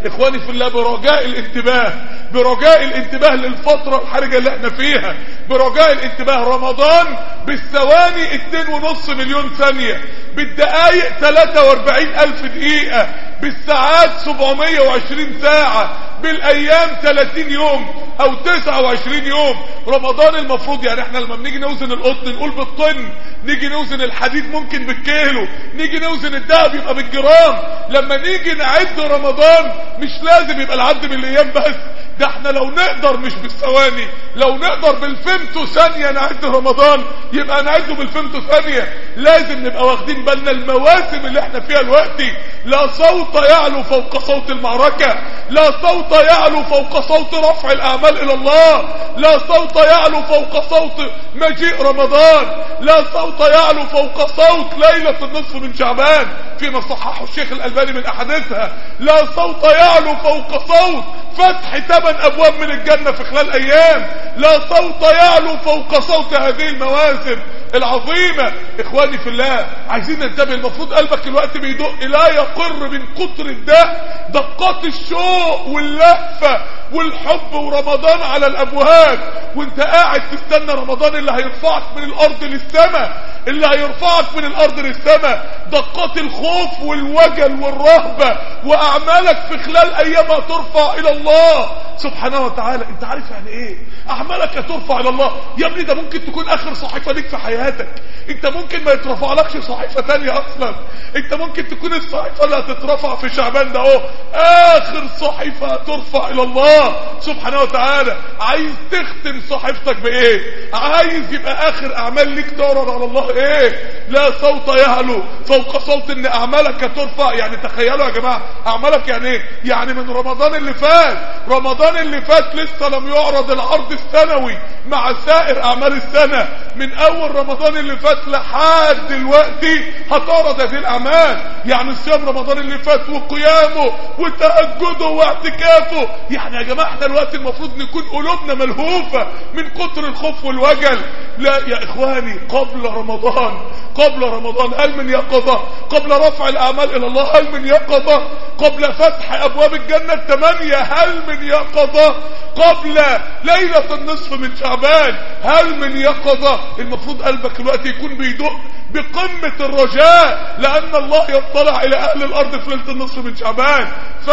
اخواني في الله برجاء الانتباه برجاء الانتباه للفترة الحرجة اللي احنا فيها برجاء الانتباه رمضان بالثواني اتنين ونص مليون ثانية بالدقايق 43 الف دقيقة بالساعات 720 ساعة بالايام 30 يوم او 29 يوم رمضان المفروض يعني احنا لما بنيجي نوزن القطن نقول بالطن نيجي نوزن الحديد ممكن بالكيلو نيجي نوزن الدهب يبقى بالجرام لما نيجي نعد رمضان مش لازم يبقى العد بالايام بس ده احنا لو نقدر مش بالثواني لو نقدر بالفمتو ثانية نعد رمضان يبقى نعده بالفمتو ثانية لازم نبقى واخدين بالنا المواسم اللي احنا فيها دلوقتي لا صوت يعلو فوق صوت المعركة لا صوت يعلو فوق صوت رفع الاعمال الى الله لا صوت يعلو فوق صوت مجيء رمضان لا صوت يعلو فوق صوت ليلة النصف من شعبان فيما صححه الشيخ الالباني من احاديثها لا صوت يعلو فوق صوت فتح ثمان ابواب من الجنة في خلال ايام لا صوت يعلو فوق صوت هذه المواسم العظيمة اخواني في الله عايزين ننتبه المفروض قلبك الوقت بيدق لا يقر من كتر الدق دقات الشوق واللهفة والحب ورمضان على الابواب وانت قاعد تستنى رمضان اللي هيرفعك من الارض للسماء اللي هيرفعك من الارض للسماء دقات الخوف والوجل والرهبة واعمالك في خلال ايامها ترفع الى الله سبحانه وتعالى انت عارف يعني ايه اعمالك هترفع الى الله يا ابني ده ممكن تكون اخر صحيفة ليك في حياتك انت ممكن ما يترفعلكش صحيفة تانية اصلا انت ممكن تكون الصحيفة اللي هتترفع في شعبان ده اهو اخر صحيفة هترفع الى الله سبحانه وتعالى عايز تختم صحيفتك بايه عايز يبقى اخر اعمال ليك تعرض على الله ايه لا صوت يهلو فوق صوت ان اعمالك ترفع يعني تخيلوا يا جماعة اعمالك يعني ايه يعني من رمضان اللي فات رمضان اللي فات لسه لم يعرض العرض السنوي مع سائر اعمال السنة من اول رمضان اللي فات لحد دلوقتي هتعرض هذه الاعمال يعني صيام رمضان اللي فات وقيامه وتهجده واعتكافه يعني يا جماعة احنا الوقت المفروض نكون قلوبنا ملهوفة من كتر الخوف والوجل لا يا اخواني قبل رمضان قبل رمضان هل من يقظة قبل رفع الاعمال الى الله هل من يقظة قبل فتح ابواب الجنة الثمانية هل من يقظة قبل ليلة النصف من شعبان هل من يقظة المفروض قلبك الوقت يكون بيدق بقمة الرجاء لأن الله يطلع إلى أهل الأرض في ليلة النصف من شعبان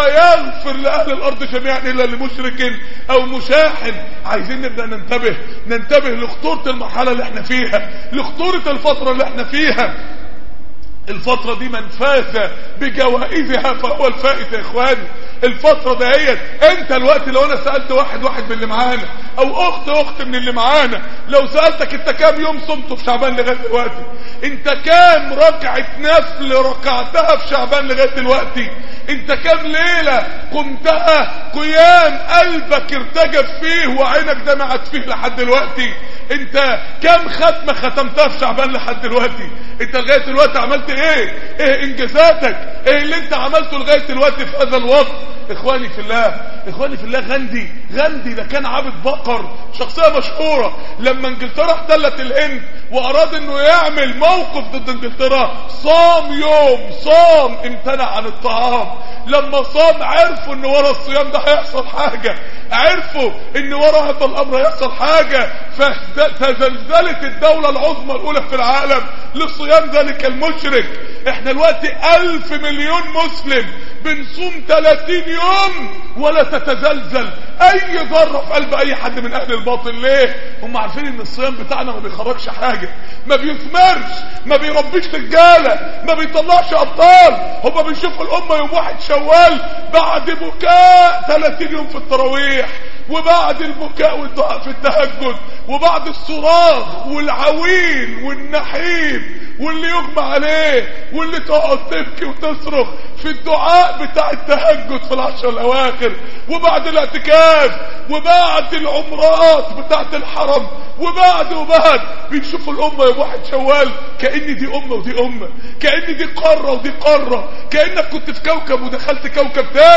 فيغفر لأهل الأرض جميعا إلا لمشرك أو مشاحن عايزين نبدأ ننتبه ننتبه لخطورة المرحلة اللي احنا فيها لخطورة الفترة اللي احنا فيها الفترة دي من فاز بجوائزها فهو الفائز يا اخواني الفترة دهيت انت الوقت لو انا سألت واحد واحد من اللي معانا او اخت اخت من اللي معانا لو سألتك انت كام يوم صمت في شعبان لغاية دلوقتي انت كام ركعة نفل ركعتها في شعبان لغاية دلوقتي انت كام ليلة قمتها قيام قلبك ارتجف فيه وعينك دمعت فيه لحد دلوقتي انت كام ختمة ختمتها في شعبان لحد دلوقتي انت لغاية دلوقتي عملت ايه ايه انجازاتك ايه اللي انت عملته لغاية دلوقتي في هذا الوقت اخواني في الله اخواني في الله غاندي غاندي ده كان عابد بقر شخصية مشهورة لما انجلترا احتلت الهند واراد انه يعمل موقف ضد انجلترا صام يوم صام امتنع عن الطعام لما صام عرفوا ان ورا الصيام ده هيحصل حاجة عرفوا ان ورا هذا الامر هيحصل حاجة فتزلزلت الدولة العظمى الاولى في العالم لصيام ذلك المشرك احنا دلوقتي الف مليون مسلم بنصوم 30 يوم ولا تتزلزل اي ذرة في قلب اي حد من اهل الباطل ليه هم عارفين ان الصيام بتاعنا ما بيخرجش حاجة ما بيثمرش ما بيربيش رجالة ما بيطلعش ابطال هم بيشوفوا الامة يوم واحد شوال بعد بكاء 30 يوم في التراويح وبعد البكاء والدعاء في التهجد وبعد الصراخ والعويل والنحيب واللي يغمى عليه واللي تقعد تبكي وتصرخ في الدعاء بتاع التهجد في العشر الاواخر وبعد الاعتكاف وبعد العمرات بتاعت الحرم وبعد وبعد بنشوف الامه يا واحد شوال كان دي امه ودي امه كان دي قاره ودي قاره كانك كنت في كوكب ودخلت كوكب تاني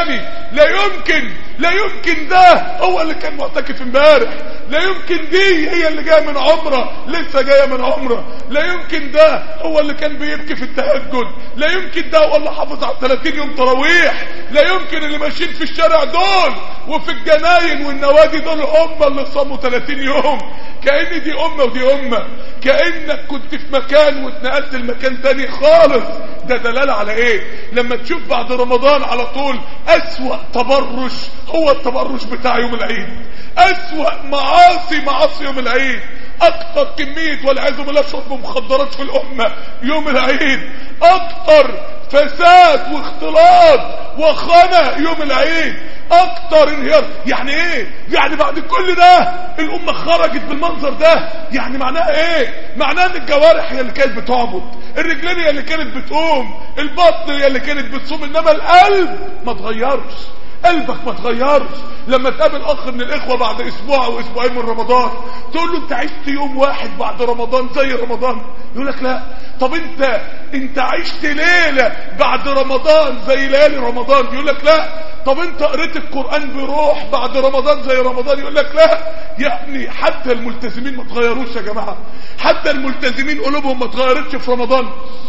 لا يمكن لا يمكن ده هو اللي كان معتكف امبارح لا يمكن دي هي اللي جايه من عمره لسه جايه من عمره لا يمكن ده هو اللي كان بيبكي في التهجد لا يمكن ده هو اللي حافظ على 30 يوم تراويح لا يمكن اللي ماشيين في الشارع دول وفي الجناين والنوادي دول هم اللي صاموا 30 يوم كأن دي أمة ودي أمة كأنك كنت في مكان واتنقلت لمكان تاني خالص ده دلالة على ايه لما تشوف بعد رمضان على طول أسوأ تبرج هو التبرج بتاع يوم العيد أسوأ معاصي معاصي يوم العيد اكتر كمية والعياذ بالله شرب مخدرات في الامة يوم العيد اكتر فساد واختلاط وخنا يوم العيد اكتر انهيار يعني ايه يعني بعد كل ده الامة خرجت بالمنظر ده يعني معناها ايه معناها ان الجوارح هي اللي كانت بتعبد الرجلين هي اللي كانت بتقوم البطن هي اللي كانت بتصوم انما القلب ما تغيرش قلبك ما تغيرش لما تقابل اخ من الاخوه بعد اسبوع او اسبوعين من رمضان تقول له انت عشت يوم واحد بعد رمضان زي رمضان يقول لك لا طب انت انت عشت ليله بعد رمضان زي ليالي رمضان يقول لك لا طب انت قريت القران بروح بعد رمضان زي رمضان يقول لك لا يعني حتى الملتزمين ما تغيروش يا جماعه حتى الملتزمين قلوبهم ما اتغيرتش في رمضان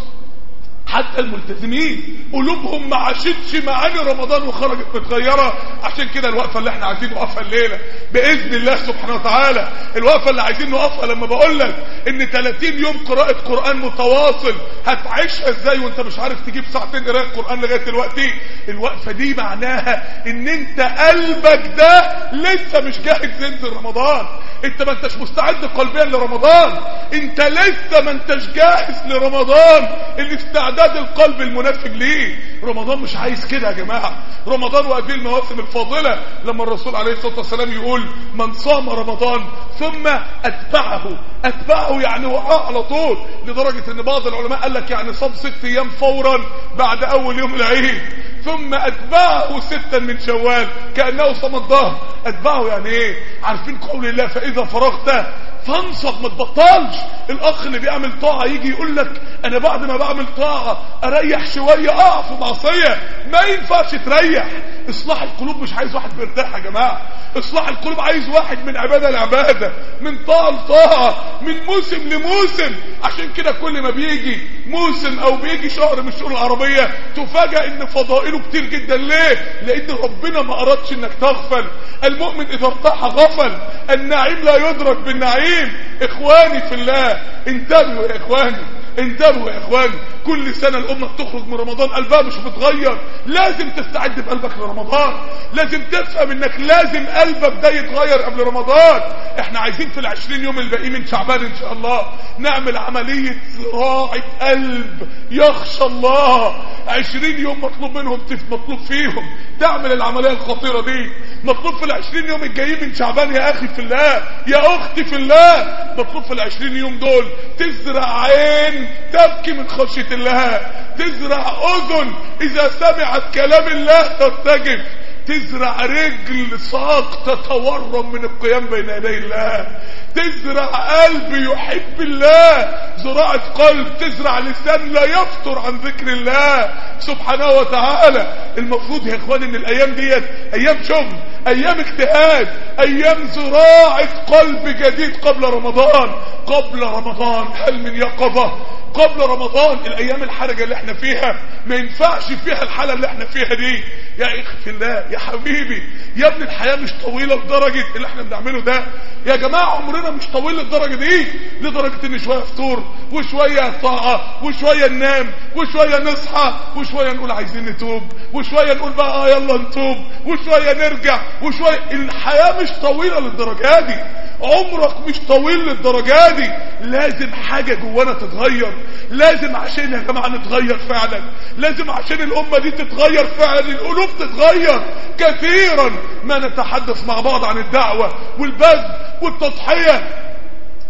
حتى الملتزمين قلوبهم ما عاشتش معاني رمضان وخرجت متغيره عشان كده الوقفه اللي احنا عايزين نوقفها الليله باذن الله سبحانه وتعالى الوقفه اللي عايزين نوقفها لما بقول لك ان 30 يوم قراءه قران متواصل هتعيشها ازاي وانت مش عارف تجيب ساعتين قراءه قران لغايه دلوقتي الوقفه دي معناها ان انت قلبك ده لسه مش جاهز ينزل رمضان انت ما انتش مستعد قلبيا لرمضان انت لسه ما انتش جاهز لرمضان الاستعداد القلب المنافق ليه رمضان مش عايز كده يا جماعة رمضان وهذه المواسم الفاضلة لما الرسول عليه الصلاة والسلام يقول من صام رمضان ثم اتبعه اتبعه يعني وقع على طول لدرجة ان بعض العلماء قال لك يعني صام ست ايام فورا بعد اول يوم العيد ثم اتبعه ستا من شوال كأنه صام الظهر اتبعه يعني ايه عارفين قول الله فاذا فرغت فانصب ما تبطلش الاخ اللي بيعمل طاعة يجي يقول لك انا بعد ما بعمل طاعة اريح شوية اقع في معصية ما ينفعش تريح اصلاح القلوب مش عايز واحد بيرتاح يا جماعة اصلاح القلوب عايز واحد من عبادة لعبادة من طاعة لطاعة من موسم لموسم عشان كده كل ما بيجي موسم او بيجي شهر من الشهور العربية تفاجأ ان فضائله كتير جدا ليه لان ربنا ما ارادش انك تغفل المؤمن اذا ارتاح غفل النعيم لا يدرك بالنعيم اخواني في الله انتبهوا يا اخواني انتبهوا يا اخواني كل سنة الامة بتخرج من رمضان قلبها مش بتغير لازم تستعد بقلبك لرمضان لازم تفهم انك لازم قلبك ده يتغير قبل رمضان احنا عايزين في العشرين يوم الباقيين من شعبان ان شاء الله نعمل عملية زراعة قلب يخشى الله عشرين يوم مطلوب منهم مطلوب فيهم تعمل العملية الخطيرة دي مطلوب في العشرين يوم الجايين من شعبان يا اخي في الله يا اختي في الله مطلوب في العشرين يوم دول تزرع عين تبكي من خشية الله تزرع اذن اذا سمعت كلام الله ترتجف تزرع رجل ساق تتورم من القيام بين يدي الله تزرع قلب يحب الله زراعة قلب تزرع لسان لا يفتر عن ذكر الله سبحانه وتعالى المفروض يا اخواني ان الايام ديت ايام شغل ايام اجتهاد ايام زراعة قلب جديد قبل رمضان قبل رمضان هل من يقظة قبل رمضان الايام الحرجة اللي احنا فيها ما ينفعش فيها الحالة اللي احنا فيها دي يا اخي في الله يا حبيبي يا ابني الحياة مش طويلة لدرجة اللي احنا بنعمله ده يا جماعة عمرنا مش طويل للدرجة دي لدرجة ان شوية فطور وشوية طاعة وشوية ننام وشوية نصحى وشوية نقول عايزين نتوب وشوية نقول بقى اه يلا نتوب وشوية نرجع وشوية الحياة مش طويلة للدرجة دي عمرك مش طويل للدرجة دي لازم حاجة جوانا تتغير لازم عشان يا جماعة نتغير فعلا لازم عشان الأمة دي تتغير فعلا القلوب تتغير كثيرا ما نتحدث مع بعض عن الدعوة والبذل والتضحية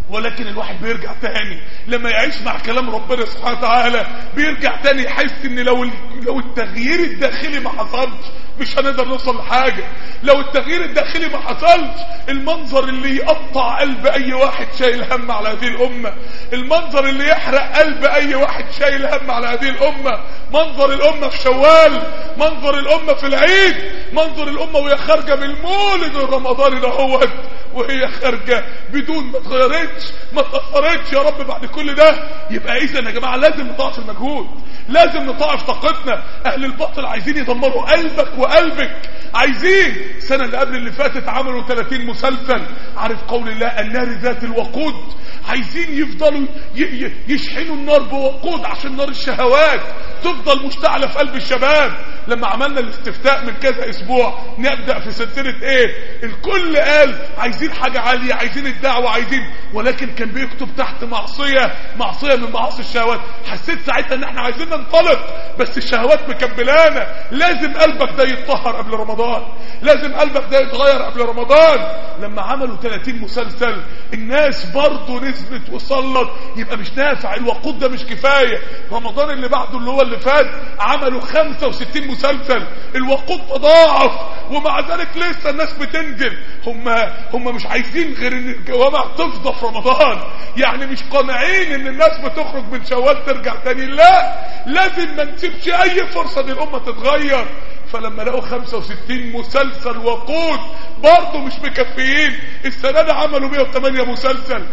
ولكن الواحد بيرجع تاني لما يعيش مع كلام ربنا سبحانه وتعالى بيرجع تاني يحس ان لو لو التغيير الداخلي ما حصلش مش هنقدر نوصل لحاجة لو التغيير الداخلي ما حصلش المنظر اللي يقطع قلب اي واحد شايل هم على هذه الامة المنظر اللي يحرق قلب اي واحد شايل هم على هذه الامة منظر الامة في شوال منظر الامة في العيد منظر الامة وهي خارجة من المولد الرمضاني دهوت وهي خارجة بدون ما اتغيرتش ما اتأثرتش يا رب بعد كل ده يبقى اذا يا جماعة لازم نضاعف المجهود لازم نضاعف طاقتنا اهل الباطل عايزين يدمروا قلبك وقلبك عايزين السنة اللي قبل اللي فاتت عملوا 30 مسلسل عارف قول الله النار ذات الوقود عايزين يفضلوا يشحنوا النار بوقود عشان نار الشهوات تفضل مشتعلة في قلب الشباب لما عملنا الاستفتاء من كذا اسبوع نبدأ في سلسلة ايه الكل قال عايزين حاجة عالية عايزين الدعوة عايزين ولكن كان بيكتب تحت معصية معصية من معاصي الشهوات حسيت ساعتها ان احنا عايزين ننطلق بس الشهوات مكبلانا لازم قلبك ده يتطهر قبل رمضان لازم قلبك ده يتغير قبل رمضان لما عملوا 30 مسلسل الناس برضه نزلت وصلت يبقى مش نافع الوقود ده مش كفاية رمضان اللي بعده اللي هو اللي فات عملوا 65 مسلسل الوقود تضاعف ومع ذلك لسه الناس بتنزل هم هم مش عايزين غير ان الجوامع تفضى في رمضان يعني مش قانعين ان الناس بتخرج من شوال ترجع تاني لا لازم ما نسيبش اي فرصة ان الامة تتغير فلما لقوا 65 مسلسل وقود برضه مش مكفيين السنة دي عملوا 108 مسلسل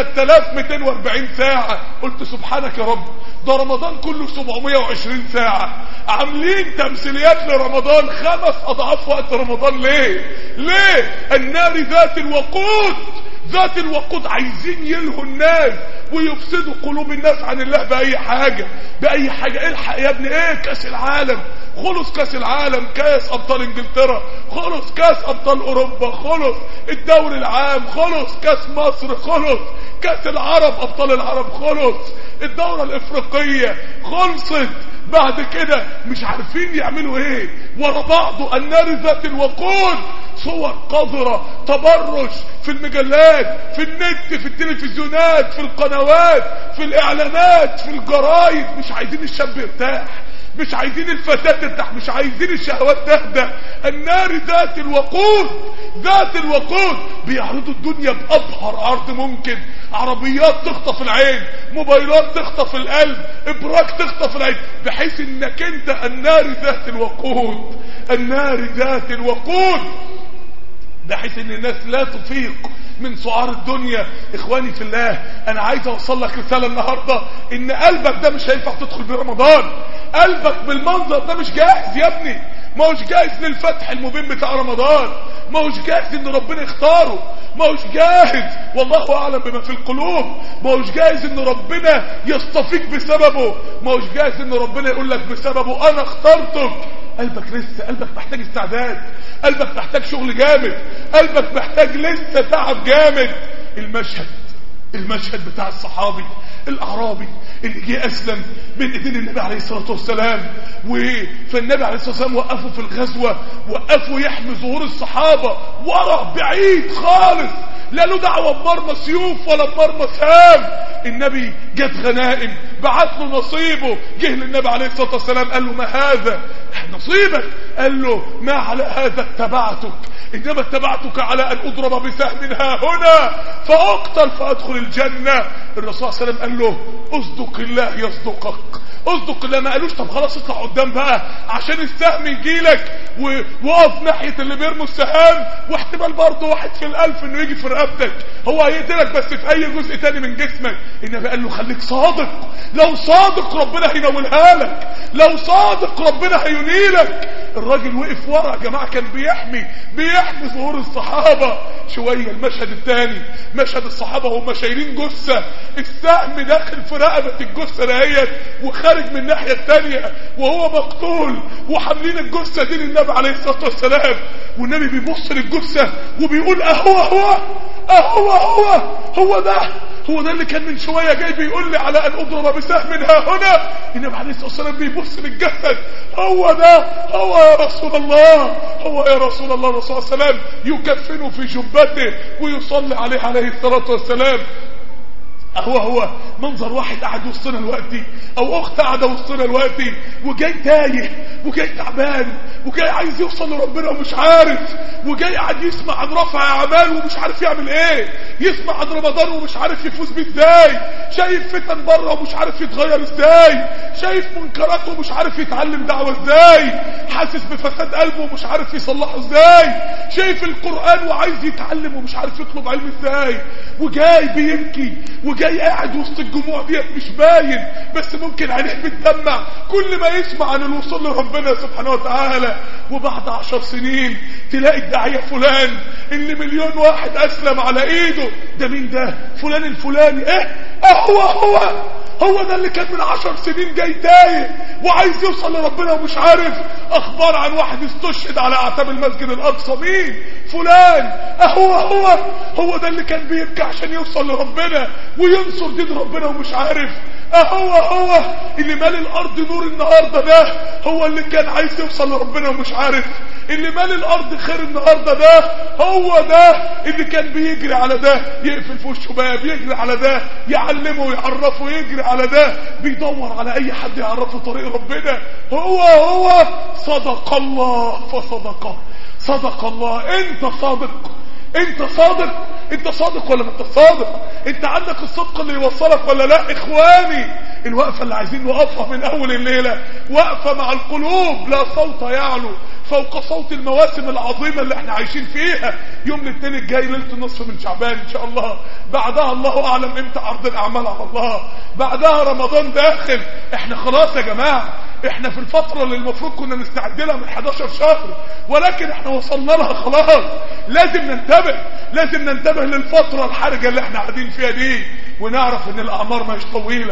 3240 ساعة قلت سبحانك يا رب ده رمضان كله 720 ساعة عاملين تمثيليات لرمضان خمس اضعاف وقت رمضان ليه ليه النار ذات الوقود ذات الوقود عايزين يلهوا الناس ويفسدوا قلوب الناس عن الله بأي حاجة بأي حاجة الحق يا ابني ايه كاس العالم خلص كاس العالم كاس ابطال انجلترا خلص كاس ابطال اوروبا خلص الدوري العام خلص كاس مصر خلص كاس العرب ابطال العرب خلص الدورة الافريقية خلصت بعد كده مش عارفين يعملوا ايه ورا بعضه النار ذات الوقود صور قذرة تبرج في المجلات في النت في التلفزيونات في القنوات في الاعلانات في الجرايد مش عايزين الشاب يرتاح مش عايزين الفتاة ترتاح مش عايزين الشهوات تهدى النار ذات الوقود ذات الوقود بيعرضوا الدنيا بأبهر عرض ممكن عربيات تخطف العين موبايلات تخطف القلب ابراج تخطف العين بحيث انك انت النار ذات الوقود النار ذات الوقود بحيث ان الناس لا تفيق من سعار الدنيا اخواني في الله انا عايز اوصل لك رسالة النهاردة ان قلبك ده مش هينفع تدخل برمضان قلبك بالمنظر ده مش جاهز يا ابني ما هوش جاهز للفتح المبين بتاع رمضان ما هوش جاهز ان ربنا يختاره ما هوش جاهز والله اعلم بما في القلوب ما هوش جاهز ان ربنا يصطفيك بسببه ما هوش جاهز ان ربنا يقول لك بسببه انا اخترتك قلبك لسه قلبك محتاج استعداد قلبك محتاج شغل جامد قلبك محتاج لسه تعب جامد المشهد المشهد بتاع الصحابي الاعرابي اللي جه اسلم بين ايدين النبي عليه الصلاه والسلام فالنبي عليه الصلاه والسلام وقفوا في الغزوه وقفوا يحمي ظهور الصحابه ورا بعيد خالص لا له دعوه بمرمى سيوف ولا بمرمى سهام النبي جت غنائم بعت له نصيبه جه للنبي عليه الصلاه والسلام قال له ما هذا نصيبك قال له ما على هذا اتبعتك انما اتبعتك على ان اضرب بسهم ها هنا فاقتل فادخل الجنه الرسول صلى الله عليه وسلم قال له اصدق الله يصدقك اصدق الله ما قالوش طب خلاص اطلع قدام بقى عشان السهم يجيلك ووقف ناحيه اللي بيرموا السهام واحتمال برضه واحد في الالف انه يجي في رقبتك هو هيقتلك بس في اي جزء تاني من جسمك النبي قال له خليك صادق لو صادق ربنا هينولها لك لو صادق ربنا هينيلك الراجل وقف ورا يا جماعه كان بيحمي بيحمي ظهور الصحابه شويه المشهد الثاني مشهد الصحابه وهم شايلين جثه السهم داخل في رقبه الجثه دهيت وخارج من الناحيه الثانيه وهو مقتول وحاملين الجثه دي للنبي عليه الصلاه والسلام والنبي بيبص للجثه وبيقول اهو هو اهو هو هو ده هو ده اللي كان من شوية جاي بيقول لي على أن أضرب بسهم ها هنا النبي عليه الصلاة والسلام بيبص للجسد هو ده هو يا رسول الله هو يا رسول الله الرسول صلى الله عليه وسلم يكفنه في جبته ويصلي عليه عليه الصلاة والسلام هو هو منظر واحد قاعد وسطنا دلوقتي او اخت قاعده وسطنا دلوقتي وجاي تايه وجاي تعبان وجاي عايز يوصل لربنا ومش عارف وجاي قاعد يسمع عن رفع اعمال ومش عارف يعمل ايه يسمع عن رمضان ومش عارف يفوز بيه ازاي شايف فتن بره ومش عارف يتغير ازاي شايف منكرات ومش عارف يتعلم دعوه ازاي حاسس بفساد قلبه ومش عارف يصلحه ازاي شايف القران وعايز يتعلم ومش عارف يطلب علم ازاي وجاي بيبكي وجاي قاعد وسط الجموع ديت مش باين بس ممكن عينيه بتدمع كل ما يسمع عن الوصول لربنا سبحانه وتعالى وبعد عشر سنين تلاقي الداعية فلان اللي مليون واحد اسلم على ايده ده مين ده فلان الفلاني ايه هو هو هو ده اللي كان من عشر سنين جاي تايه وعايز يوصل لربنا ومش عارف اخبار عن واحد استشهد على اعتاب المسجد الاقصى مين فلان اهو هو هو ده اللي كان بيبكي عشان يوصل لربنا وينصر دين ربنا ومش عارف اهو هو اللي مال الارض نور النهارده ده هو اللي كان عايز يوصل لربنا ومش عارف اللي مال الارض خير النهارده ده هو ده اللي كان بيجري على ده يقفل في وشه باب يجري على ده يعلمه ويعرفه يجري على ده بيدور على اي حد يعرفه طريق ربنا هو هو صدق الله فصدقه صدق الله انت صادق انت صادق انت صادق ولا ما انت صادق انت عندك الصدق اللي يوصلك ولا لا اخواني الوقفه اللي عايزين نوقفها من اول الليله وقفه مع القلوب لا صوت يعلو فوق صوت المواسم العظيمه اللي احنا عايشين فيها يوم الاثنين الجاي ليله النصف من شعبان ان شاء الله بعدها الله اعلم امتى عرض الاعمال على الله بعدها رمضان داخل احنا خلاص يا جماعه احنا في الفتره اللي المفروض كنا نستعد لها من 11 شهر ولكن احنا وصلنا لها خلاص لازم ننتبه لازم ننتبه للفتره الحرجه اللي احنا قاعدين فيها دي ونعرف ان الاعمار مش طويله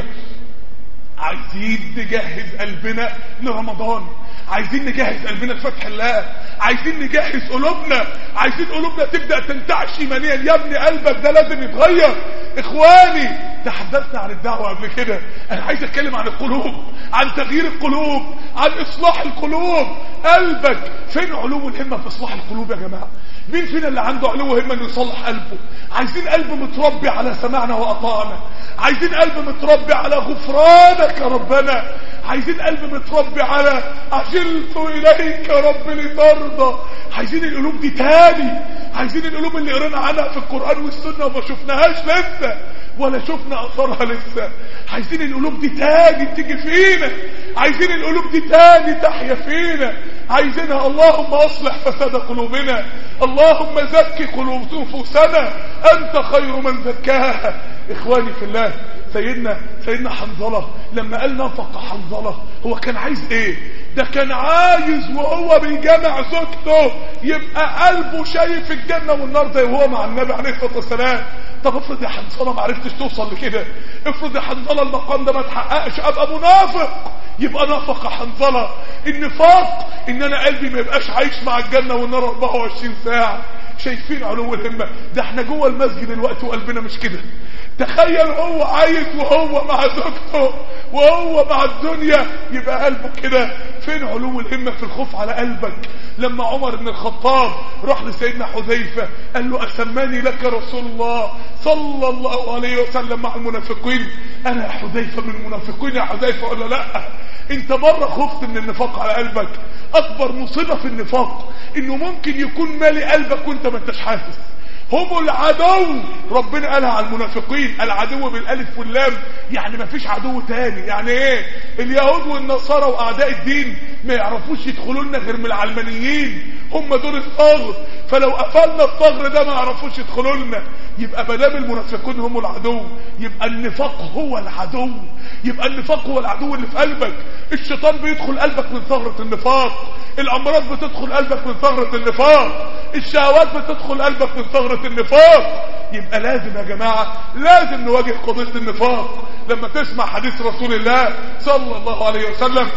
عايزين نجهز قلبنا لرمضان عايزين نجهز قلبنا لفتح الله عايزين نجهز قلوبنا عايزين قلوبنا تبدأ تنتعش ايمانيا يا ابني قلبك ده لازم يتغير اخواني تحدثنا عن الدعوة قبل كده انا عايز اتكلم عن القلوب عن تغيير القلوب عن اصلاح القلوب قلبك فين علو الهمة في اصلاح القلوب يا جماعة مين فينا اللي عنده علو همة انه يصلح قلبه عايزين قلب متربي على سماعنا واطاعنا عايزين قلب متربي على غفرانك يا ربنا عايزين قلب متربي على عجلت اليك يا رب لترضى عايزين القلوب دي تاني عايزين القلوب اللي قرينا عنها في القرآن والسنة وما شفناهاش لسه ولا شفنا اثرها لسه عايزين القلوب دي تاني تيجي فينا عايزين القلوب دي تاني تحيا فينا عايزينها اللهم اصلح فساد قلوبنا اللهم زكي قلوب نفوسنا انت خير من زكاها اخواني في الله سيدنا سيدنا حنظلة لما قال نفق حنظلة هو كان عايز ايه ده كان عايز وهو بيجمع زوجته يبقى قلبه شايف الجنة والنار زي وهو مع النبي عليه الصلاة والسلام طب افرض يا حنظلة ما عرفتش توصل لكده افرض يا حنظلة المقام ده ما تحققش ابقى منافق يبقى نفق حنظلة النفاق ان انا قلبي ما يبقاش عايش مع الجنة والنار 24 ساعة شايفين علو الهمة ده احنا جوه المسجد الوقت وقلبنا مش كده تخيل هو عايز وهو مع زوجته وهو مع الدنيا يبقى قلبه كده فين علو الهمة في الخوف على قلبك لما عمر بن الخطاب راح لسيدنا حذيفة قال له أسماني لك رسول الله صلى الله عليه وسلم مع المنافقين أنا يا حذيفة من المنافقين يا حذيفة ولا لا انت مرة خفت من النفاق على قلبك اكبر مصيبة في النفاق انه ممكن يكون مالي قلبك وانت ما انتش حاسس هم العدو ربنا قالها على المنافقين العدو بالالف واللام يعني ما فيش عدو تاني يعني ايه اليهود والنصارى واعداء الدين ما يعرفوش يدخلوا لنا غير من العلمانيين هم دول الثغر فلو قفلنا الثغر ده ما يعرفوش يدخلوا لنا يبقى مدام المنافقون هم العدو يبقى النفاق هو العدو يبقى النفاق هو العدو اللي في قلبك الشيطان بيدخل قلبك من ثغرة النفاق الامراض بتدخل قلبك من ثغرة النفاق الشهوات بتدخل قلبك من ثغرة النفاق يبقى لازم يا جماعة لازم نواجه قضية النفاق لما تسمع حديث رسول الله صلى الله عليه وسلم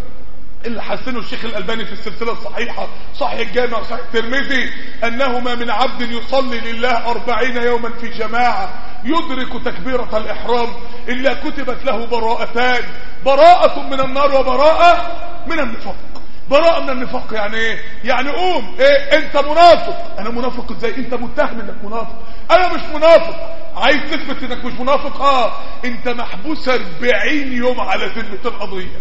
اللي حسنه الشيخ الألباني في السلسلة الصحيحة صحيح الجامع وصحيح الترمذي أنه ما من عبد يصلي لله أربعين يوما في جماعة يدرك تكبيرة الإحرام إلا كتبت له براءتان براءة من النار وبراءة من النفاق براءة من النفاق يعني ايه يعني قوم ايه انت منافق انا منافق ازاي انت متهم انك منافق انا مش منافق عايز تثبت انك مش منافق اه انت محبوس 40 يوم على ذمة القضية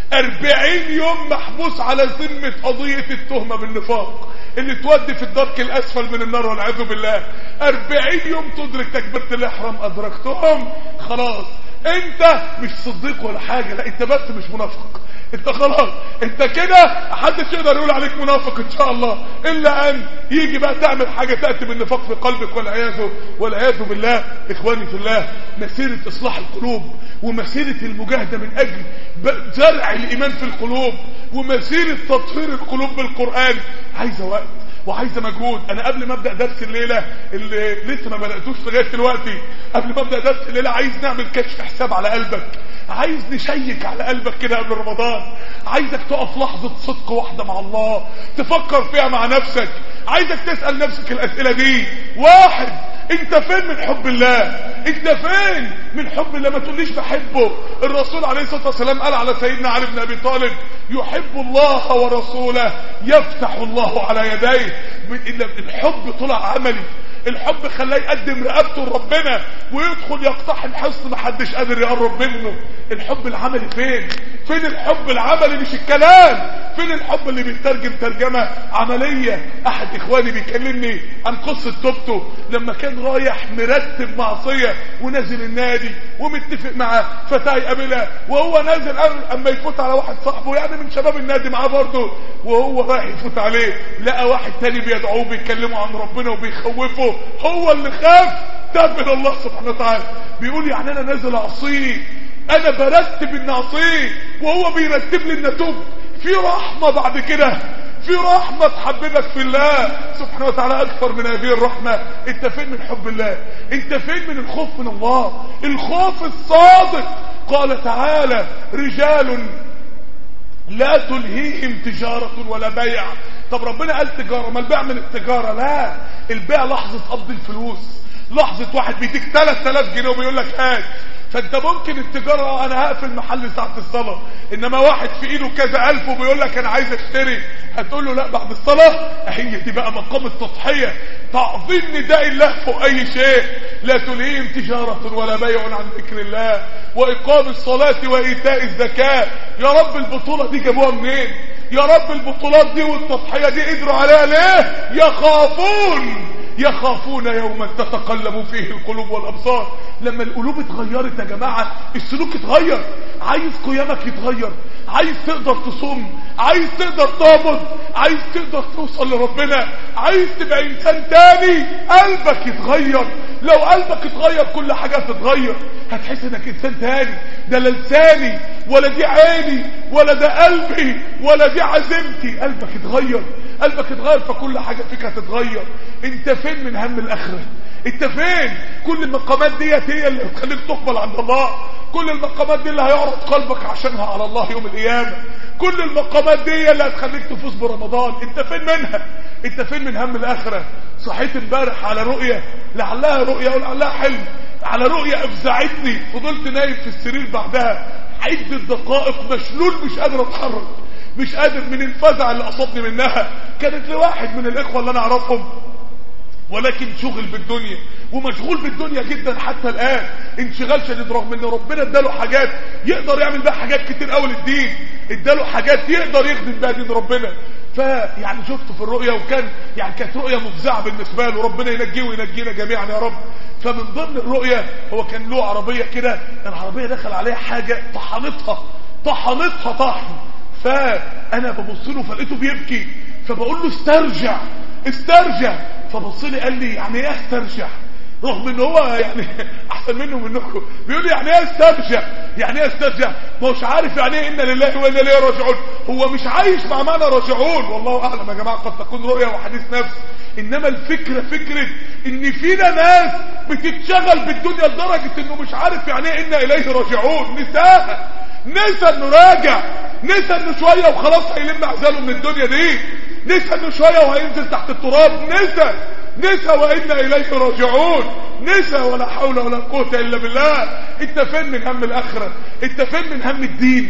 40 يوم محبوس على ذمة قضية التهمة بالنفاق اللي تودي في الدرك الاسفل من النار والعياذ بالله 40 يوم تدرك تكبيرة الاحرام ادركتهم خلاص انت مش صديق ولا حاجة لا انت بس مش منافق انت خلاص انت كده محدش يقدر يقول عليك منافق ان شاء الله الا ان يجي بقى تعمل حاجة تأتي بالنفاق في قلبك والعياذ والعياذ بالله اخواني في الله مسيرة اصلاح القلوب ومسيرة المجاهدة من اجل زرع الايمان في القلوب ومسيرة تطهير القلوب بالقرآن عايزة وقت وعايزه مجهود انا قبل ما ابدا درس الليله اللي لسه ما بداتوش لغايه دلوقتي قبل ما ابدا درس الليله عايز نعمل كشف حساب على قلبك عايز نشيك على قلبك كده قبل رمضان عايزك تقف لحظه صدق واحده مع الله تفكر فيها مع نفسك عايزك تسال نفسك الاسئله دي واحد انت فين من حب الله انت فين من حب الله ما تقوليش بحبه الرسول عليه الصلاه والسلام قال على سيدنا علي بن ابي طالب يحب الله ورسوله يفتح الله على يديه الحب طلع عملي الحب خلاه يقدم رقبته لربنا ويدخل يقتحم حصن محدش قادر يقرب منه الحب العملي فين فين الحب العملي مش الكلام فين الحب اللي بيترجم ترجمة عملية احد اخواني بيكلمني عن قصة توبته لما كان رايح مرتب معصية ونازل النادي ومتفق مع فتاة يقابلها وهو نازل اما يفوت على واحد صاحبه يعني من شباب النادي معاه برضه وهو رايح يفوت عليه لقى واحد تاني بيدعوه بيكلمه عن ربنا وبيخوفه هو اللي خاف تاب من الله سبحانه وتعالى بيقول يعني انا نازل اعصيه انا برتب ان اعصيه وهو بيرتب لي ان اتوب في رحمه بعد كده في رحمة تحببك في الله سبحانه وتعالى أكثر من هذه الرحمة انت فين من حب الله انت فين من الخوف من الله الخوف الصادق قال تعالى رجال لا تلهيهم تجارة ولا بيع طب ربنا قال تجارة ما البيع من التجارة لا البيع لحظة قبض الفلوس لحظة واحد بيديك 3000 جنيه وبيقول لك هات فانت ممكن التجارة انا هقفل محل ساعة الصلاة انما واحد في ايده كذا الف وبيقول لك انا عايز اشتري هتقول له لا بعد الصلاة هي دي بقى مقام التضحية تعظيم نداء الله فوق اي شيء لا تلهيهم تجارة ولا بيع عن ذكر الله واقام الصلاة وايتاء الزكاة يا رب البطولة دي جابوها منين يا رب البطولات دي والتضحية دي قدروا عليها ليه يخافون يخافون يوما تتقلب فيه القلوب والابصار لما القلوب اتغيرت يا جماعه السلوك اتغير عايز قيامك يتغير عايز تقدر تصوم عايز تقدر تقبض عايز تقدر توصل لربنا عايز تبقى انسان تاني قلبك يتغير لو قلبك اتغير كل حاجه هتتغير هتحس انك انسان تاني ده لا لساني ولا دي عيني ولا ده قلبي ولا دي عزيمتي قلبك اتغير قلبك اتغير فكل حاجه فيك هتتغير انت فين من هم الاخره انت فين كل المقامات ديت هي اللي هتخليك تقبل عند الله كل المقامات دي اللي هيعرض قلبك عشانها على الله يوم القيامه كل المقامات دي اللي هتخليك تفوز برمضان انت فين منها انت فين من هم الاخره صحيت امبارح على رؤيه لعلها رؤيه ولعلها حلم على رؤيه افزعتني فضلت نايم في السرير بعدها عدة دقائق مشلول مش قادر اتحرك مش قادر من الفزع اللي اصابني منها كانت لواحد من الاخوه اللي انا اعرفهم ولكن شغل بالدنيا ومشغول بالدنيا جدا حتى الآن انشغال شديد رغم ان ربنا اداله حاجات يقدر يعمل بها حاجات كتير قوي للدين اداله حاجات يقدر يخدم بها دين ربنا فيعني شفته في الرؤيا وكان يعني كانت رؤيا مفزعه بالنسبه له ربنا ينجيه وينجينا جميعا يا رب فمن ضمن الرؤيا هو كان له عربيه كده العربيه دخل عليها حاجه طحنتها طحنتها طحن فانا ببص له فلقيته بيبكي فبقول له استرجع استرجع فبص لي قال لي يعني ايه استرجع رغم ان هو يعني احسن منه منكم بيقول لي يعني ايه استرجع يعني ايه استرجع ما هوش عارف يعني ايه ان لله وانا اليه راجعون هو مش عايش مع معنى راجعون والله اعلم يا جماعه قد تكون رؤيه وحديث نفس انما الفكره فكره ان فينا ناس بتتشغل بالدنيا لدرجه انه مش عارف يعني ايه ان اليه راجعون نساها نسى انه راجع نسى انه شويه وخلاص هيلم اعزاله من الدنيا دي نسى انه شويه وهينزل تحت التراب نسى نسى وإنا إليه راجعون نسى ولا حول ولا قوة إلا بالله انت فين من هم الآخرة انت فين من هم الدين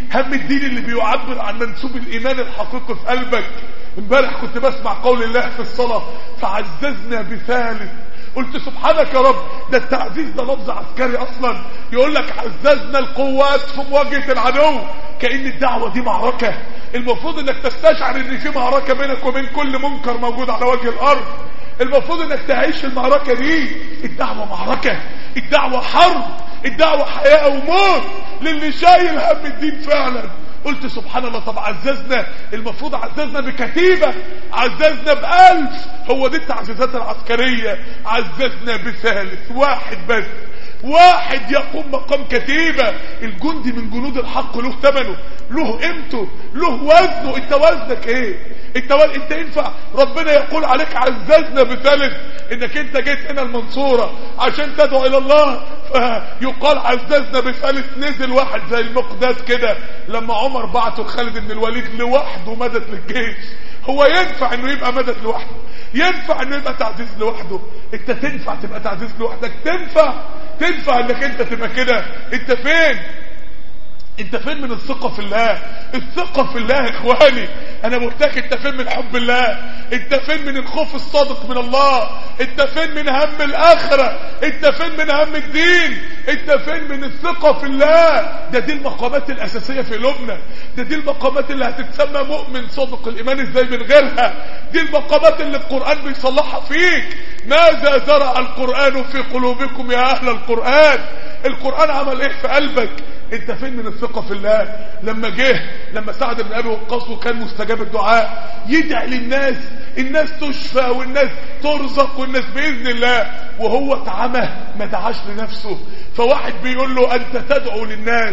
هم الدين اللي بيعبر عن منسوب الايمان الحقيقي في قلبك امبارح كنت بسمع قول الله في الصلاة فعززنا بثالث قلت سبحانك يا رب ده التعزيز ده لفظ عسكري اصلا يقول لك عززنا القوات في مواجهة العدو كأن الدعوة دي معركة المفروض انك تستشعر ان في معركة بينك وبين كل منكر موجود على وجه الارض المفروض انك تعيش المعركة دي الدعوة معركة الدعوة حرب الدعوة حياة وموت للي شايل هم الدين فعلا قلت سبحان الله طب عززنا المفروض عززنا بكتيبة عززنا بألف هو دي التعزيزات العسكرية عززنا بثالث واحد بس واحد يقوم مقام كتيبة الجندي من جنود الحق له ثمنه له قيمته له وزنه انت وزنك ايه انت و... انت ينفع ربنا يقول عليك عززنا بثالث انك انت جيت هنا المنصورة عشان تدعو الى الله فيقال عززنا بثالث نزل واحد زي المقداس كده لما عمر بعته خالد بن الوليد لوحده مدد للجيش هو ينفع انه يبقى مدد لوحده ينفع انه يبقى تعزيز لوحده انت تنفع تبقى تعزيز لوحدك تنفع تنفع انك انت تبقى كده انت فين انت فين من الثقة في الله الثقة في الله يا اخواني انا بقولك انت فين من حب الله انت فين من الخوف الصادق من الله انت فين من هم الاخرة انت فين من هم الدين انت فين من الثقة في الله ده دي المقامات الاساسية في قلوبنا ده دي المقامات اللي هتتسمى مؤمن صادق الايمان ازاي من غيرها دي المقامات اللي القرآن بيصلحها فيك ماذا زرع القرآن في قلوبكم يا اهل القرآن القرآن عمل ايه في قلبك انت فين من الثقة في الله لما جه لما سعد بن ابي وقاص وكان مستجاب الدعاء يدعي للناس الناس تشفى والناس ترزق والناس باذن الله وهو اتعمى ما دعاش لنفسه فواحد بيقول له انت تدعو للناس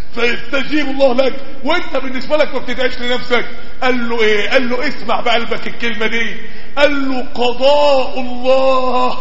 فيستجيب الله لك وانت بالنسبة لك ما بتدعيش لنفسك قال له ايه قال له اسمع بقلبك الكلمة دي قال له قضاء الله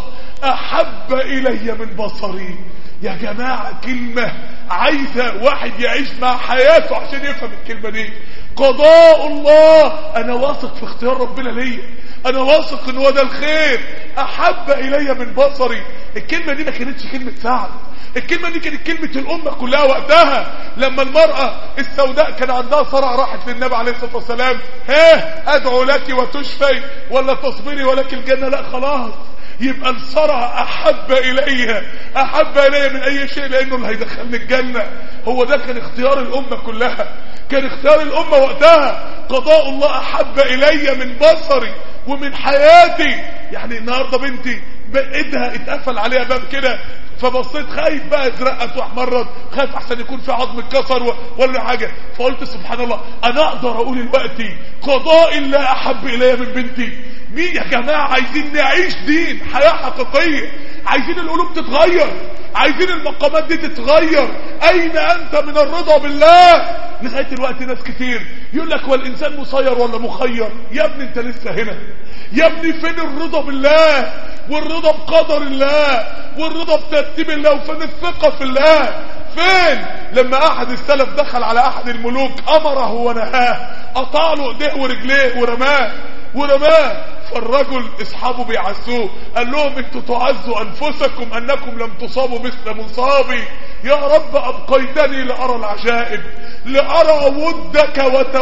احب الي من بصري يا جماعة كلمة عايزة واحد يعيش مع حياته عشان يفهم الكلمة دي قضاء الله انا واثق في اختيار ربنا ليا انا واثق ان هو ده الخير احب الي من بصري الكلمة دي ما كانتش كلمة سعد الكلمة دي كانت كلمة الأمة كلها وقتها لما المرأة السوداء كان عندها صرع راحت للنبي عليه الصلاة والسلام ها أدعو لك وتشفي ولا تصبري ولك الجنة لا خلاص يبقى الصرع احب الي احب الي من اي شيء لانه اللي هيدخلني الجنة هو ده كان اختيار الامة كلها كان اختيار الامة وقتها قضاء الله احب الي من بصري ومن حياتي يعني النهاردة بنتي ايدها اتقفل عليها باب كده فبصيت خايف بقى اترقت واحمرت خايف احسن يكون في عظم اتكسر ولا حاجة فقلت سبحان الله انا اقدر اقول دلوقتي قضاء الله احب الي من بنتي مين يا جماعة عايزين نعيش دين حياة حقيقية عايزين القلوب تتغير عايزين المقامات دي تتغير اين انت من الرضا بالله لغاية الوقت ناس كتير يقول لك والانسان مسير ولا مخير يا ابني انت لسه هنا يا ابني فين الرضا بالله والرضا بقدر الله والرضا بترتيب الله وفين الثقة في الله فين لما احد السلف دخل على احد الملوك امره ونهاه قطع له ايديه ورجليه ورماه ورماه فالرجل اصحابه بيعزوه قال لهم انتوا تعزوا انفسكم انكم لم تصابوا مثل مصابي يا رب ابقيتني لارى العجائب لارى ودك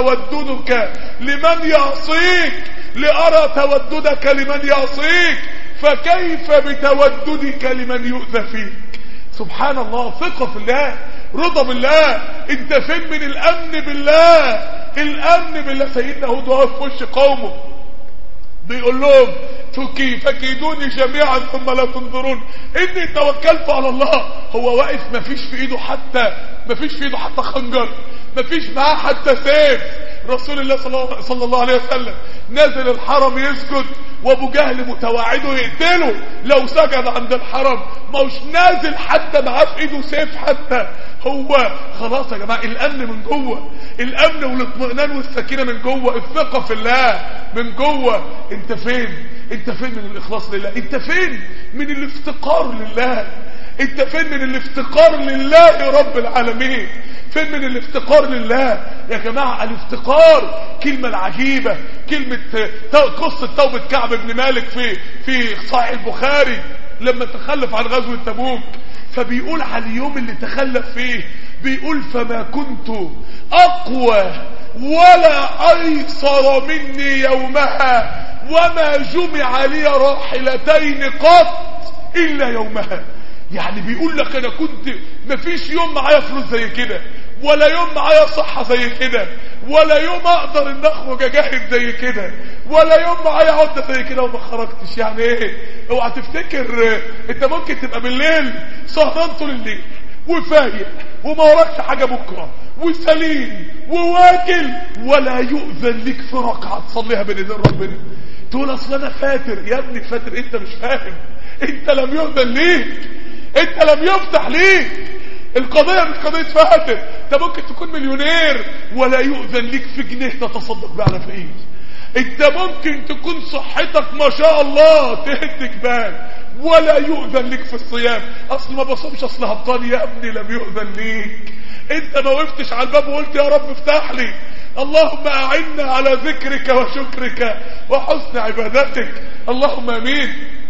وتوددك لمن يعصيك لارى توددك لمن يعصيك فكيف بتوددك لمن يؤذى فيك سبحان الله ثقة في الله رضا بالله انت فين من الامن بالله الامن بالله سيدنا هود واقف في وش قومه بيقول لهم فكي فكيدوني جميعا ثم لا تنظرون اني توكلت على الله هو واقف مفيش في ايده حتى مفيش في ايده حتى خنجر مفيش معاه حتى سيف رسول الله صلى الله عليه وسلم نازل الحرم يسجد وابو جهل متواعده يقتله لو سجد عند الحرم ما هوش نازل حتى معاه في ايده سيف حتى هو خلاص يا جماعه الامن من جوه الامن والاطمئنان والسكينه من جوه الثقه في الله من جوه انت فين انت فين من الاخلاص لله انت فين من الافتقار لله انت فين من الافتقار لله رب العالمين فين من الافتقار لله يا جماعة الافتقار كلمة العجيبة كلمة قصة توبة كعب بن مالك في في صحيح البخاري لما تخلف عن غزوة تبوك فبيقول على اليوم اللي تخلف فيه بيقول فما كنت اقوى ولا ايسر مني يومها وما جمع لي راحلتين قط الا يومها يعني بيقول لك انا كنت مفيش يوم معايا فلوس زي كده ولا يوم معايا صحة زي كده ولا يوم اقدر ان اخرج اجاهد زي كده ولا يوم معايا عدة زي كده وما خرجتش يعني ايه اوعى تفتكر انت ممكن تبقى بالليل سهران طول الليل وفايق وما وراكش حاجة بكرة وسليم وواكل ولا يؤذن لك في ركعة تصليها بين ايدين ربنا تقول اصل انا فاتر يا ابني فاتر انت مش فاهم انت لم يؤذن ليك انت لم يفتح ليك القضية مش قضية فاتر انت ممكن تكون مليونير ولا يؤذن ليك في جنيه تتصدق بيه على فقير انت ممكن تكون صحتك ما شاء الله تهد جبال ولا يؤذن لك في الصيام اصل ما بصومش اصل هبطان يا ابني لم يؤذن ليك انت ما وقفتش على الباب وقلت يا رب افتح لي اللهم اعنا على ذكرك وشكرك وحسن عبادتك اللهم امين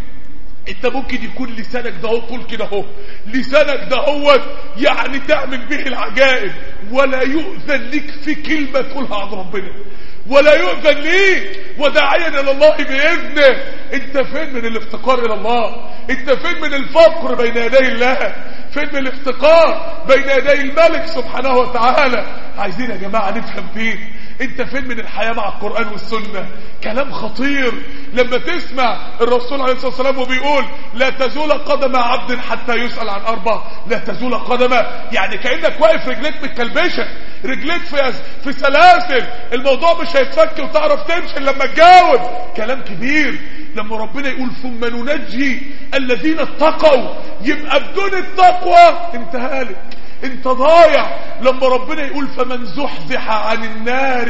انت ممكن يكون لسانك ده هو طول كده اهو لسانك ده هو يعني تعمل به العجائب ولا يؤذن لك في كلمة تقولها عن ربنا ولا يؤذن ليك وداعيا الى الله باذنه انت فين من الافتقار الى الله انت فين من الفقر بين يدي الله فين من الافتقار بين يدي الملك سبحانه وتعالى عايزين يا جماعة نفهم فيه انت فين من الحياة مع القرآن والسنة كلام خطير لما تسمع الرسول عليه الصلاة والسلام وبيقول لا تزول قدم عبد حتى يسأل عن أربع لا تزول قدم يعني كأنك واقف رجليك متكلبشة رجليك في في سلاسل الموضوع مش هيتفك وتعرف تمشي لما تجاوب كلام كبير لما ربنا يقول ثم ننجي الذين اتقوا يبقى بدون التقوى انت هالك انت ضايع لما ربنا يقول فمن زحزح عن النار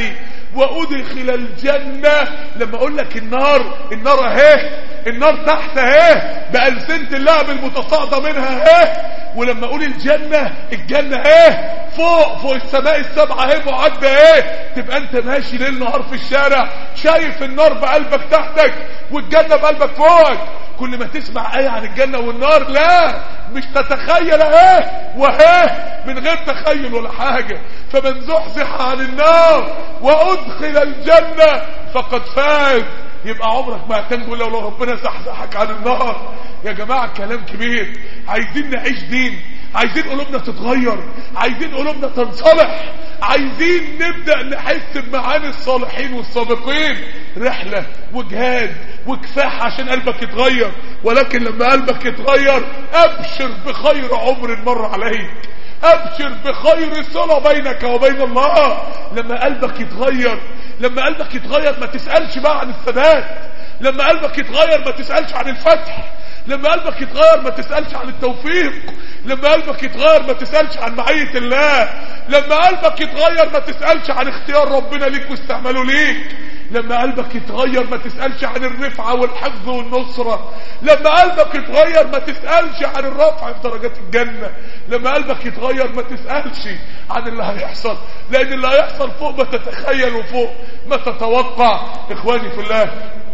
وادخل الجنة لما اقول لك النار النار اهي النار تحت اهي بألسنة اللعب المتصاعدة منها اهي ولما اقول الجنة الجنة اهي فوق فوق السماء السبعة اهي معدة اهي تبقى انت ماشي ليل نهار في الشارع شايف النار بقلبك تحتك والجنة بقلبك فوقك كل ما تسمع آية عن الجنة والنار لا مش تتخيل اهي واهي من غير تخيل ولا حاجة فمن زحزح عن النار وادخل الجنة فقد فاز يبقى عمرك ما هتنجو الا لو ربنا زحزحك عن النار يا جماعة كلام كبير عايزين نعيش دين عايزين قلوبنا تتغير عايزين قلوبنا تنصلح عايزين نبدأ نحس بمعاني الصالحين والسابقين رحلة وجهاد وكفاح عشان قلبك يتغير ولكن لما قلبك يتغير ابشر بخير عمر مر عليك ابشر بخير صلة بينك وبين الله لما قلبك يتغير لما قلبك يتغير ما تسألش بقى عن الثبات لما قلبك يتغير ما تسألش عن الفتح لما قلبك يتغير ما تسألش عن التوفيق لما قلبك يتغير ما تسألش عن معية الله لما قلبك يتغير ما تسألش عن اختيار ربنا ليك واستعماله ليك لما قلبك يتغير ما تسألش عن الرفعة والحفظ والنصرة لما قلبك يتغير ما تسألش عن الرفع في درجات الجنة لما قلبك يتغير ما تسألش عن اللي هيحصل لأن اللي هيحصل فوق ما تتخيل وفوق ما تتوقع إخواني في الله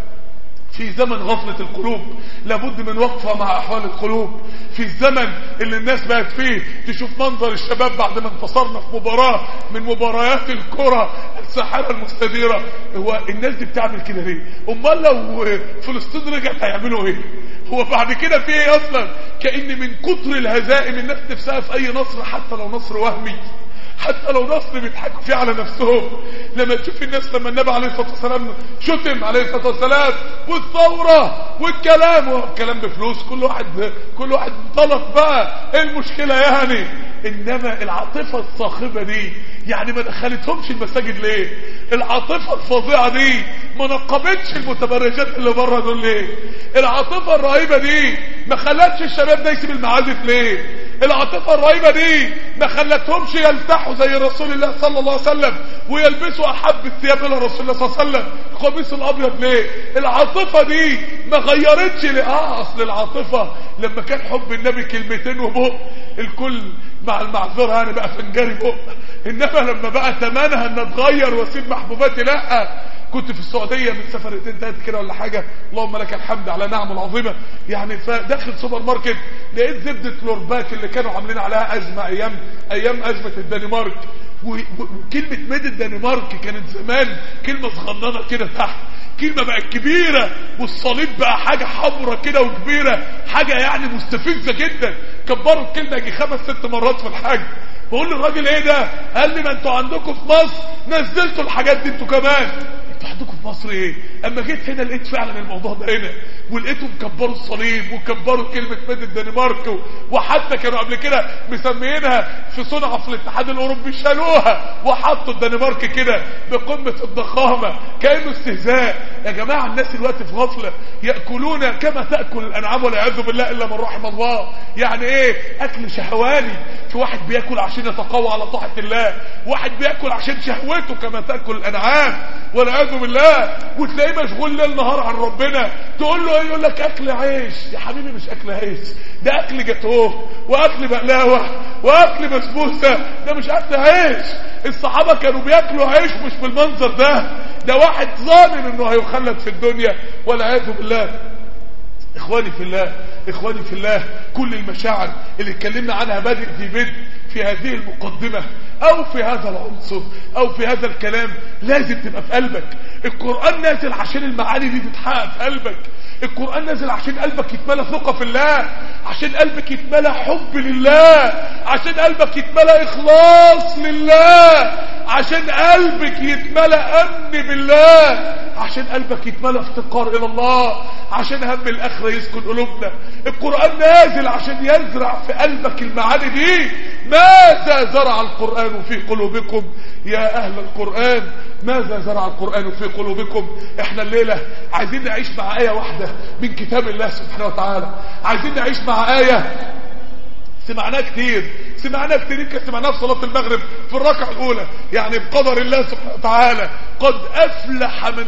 في زمن غفلة القلوب لابد من وقفة مع أحوال القلوب في الزمن اللي الناس بقت فيه تشوف منظر الشباب بعد ما انتصرنا في مباراة من مباريات الكرة الساحرة المستديرة هو الناس دي بتعمل كده ليه امال لو فلسطين رجعت هيعملوا ايه هو بعد كده في ايه اصلا كأن من كتر الهزائم الناس نفسها في اي نصر حتى لو نصر وهمي حتى لو نصر بيضحكوا فيه على نفسهم لما تشوف الناس لما النبي عليه الصلاه والسلام شتم عليه الصلاه والسلام والثوره والكلام والكلام بفلوس كل واحد كل واحد طلب بقى ايه المشكله يعني انما العاطفه الصاخبه دي يعني ما دخلتهمش المساجد ليه العاطفه الفظيعه دي ما نقبتش المتبرجات اللي بره دول ليه العاطفه الرهيبه دي ما خلتش الشباب ده يسيب المعازف ليه العاطفة الرهيبة دي ما خلتهمش يلتحوا زي رسول الله صلى الله عليه وسلم ويلبسوا أحب الثياب إلى رسول الله صلى الله عليه وسلم القميص الأبيض ليه العاطفة دي ما غيرتش ليه اه اصل العاطفة لما كان حب النبي كلمتين وبق الكل مع المعذرة يعني بقى فنجري بق انما لما بقى تمنها ان اتغير واسيب محبوباتي لا كنت في السعودية من سفرتين تلاتة كده ولا حاجة اللهم لك الحمد على نعم العظيمة يعني فداخل سوبر ماركت لقيت زبدة لورباك اللي كانوا عاملين عليها أزمة أيام أيام أزمة الدنمارك وكلمة ميد الدنمارك كانت زمان كلمة صغننة كده تحت كلمة بقت كبيرة والصليب بقى حاجة حمرة كده وكبيرة حاجة يعني مستفزة جدا كبروا الكلمة يجي خمس ست مرات في الحج بقول للراجل ايه ده قال لي ما انتوا عندكم في مصر نزلتوا الحاجات دي انتوا كمان انتوا عندكم في مصر ايه اما جيت هنا لقيت فعلا الموضوع ده هنا ولقيتهم كبروا الصليب وكبروا كلمة ميد الدنمارك وحتى كانوا قبل كده مسميينها في صنعة في الاتحاد الاوروبي شالوها وحطوا الدنمارك كده بقمة الضخامة كأنه استهزاء يا جماعة الناس الوقت في غفلة يأكلون كما تأكل الانعام والعياذ بالله الا من رحم الله يعني ايه اكل شهواني في واحد بياكل عشان يتقوى على طاعة الله واحد بياكل عشان شهوته كما تأكل الانعام والعياذ بالله وتلاقيه مشغول ليل نهار عن ربنا تقول له ايه يقول لك اكل عيش يا حبيبي مش اكل عيش ده اكل جاتوه واكل بقلاوه واكل بسبوسه ده مش اكل عيش الصحابه كانوا بياكلوا عيش مش بالمنظر ده ده واحد ظانن انه هيخلد في الدنيا والعياذ بالله اخواني في الله اخواني في الله كل المشاعر اللي اتكلمنا عنها بادئ في بدء في هذه المقدمة او في هذا العنصر او في هذا الكلام لازم تبقى في قلبك القرآن نازل عشان المعاني دي تتحقق في قلبك القرآن نازل عشان قلبك يتملى ثقة في الله عشان قلبك يتملى حب لله عشان قلبك يتملى إخلاص لله عشان قلبك يتملى أمن بالله عشان قلبك يتملى افتقار إلى الله عشان هم الآخرة يسكن قلوبنا القرآن نازل عشان يزرع في قلبك المعاني دي ماذا زرع القرآن في قلوبكم يا أهل القرآن ماذا زرع القرآن في قلوبكم احنا الليلة عايزين نعيش مع آية واحدة من كتاب الله سبحانه وتعالى عايزين نعيش مع آية سمعناه كتير سمعناه كتير يمكن سمعناه في صلاة المغرب في الركعة الأولى يعني بقدر الله سبحانه وتعالى قد أفلح من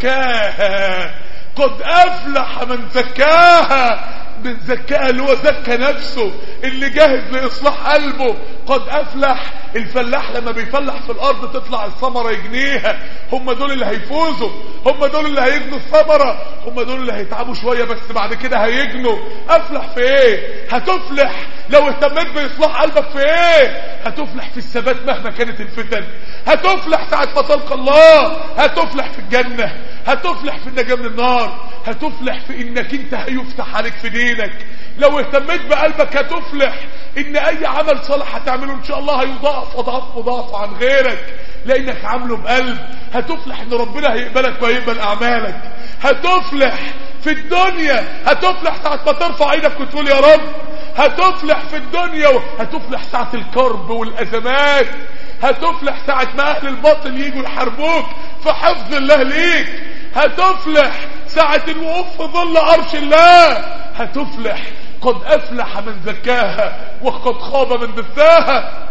زكاها قد أفلح من زكاها من زكاها اللي هو زكى نفسه اللي جاهز لإصلاح قلبه قد أفلح الفلاح لما بيفلح في الأرض تطلع الثمرة يجنيها هم دول اللي هيفوزوا هم دول اللي هيجنوا الثمرة هم دول اللي هيتعبوا شوية بس بعد كده هيجنوا أفلح في إيه هتفلح لو اهتميت بإصلاح قلبك في إيه هتفلح في الثبات مهما كانت الفتن هتفلح ساعة ما تلقى الله هتفلح في الجنة هتفلح في النجاة من النار هتفلح في انك انت هيفتح عليك في دينك لو اهتميت بقلبك هتفلح ان اي عمل صالح هتعمله ان شاء الله هيضاعف اضعاف مضاعف عن غيرك لانك عامله بقلب هتفلح ان ربنا هيقبلك وهيقبل اعمالك هتفلح في الدنيا هتفلح ساعة ما ترفع ايدك وتقول يا رب هتفلح في الدنيا هتفلح ساعة الكرب والازمات هتفلح ساعة ما اهل الباطل يجوا يحاربوك في حفظ الله ليك هتفلح ساعة الوقوف في ظل عرش الله هتفلح قد افلح من زكاها وقد خاب من دساها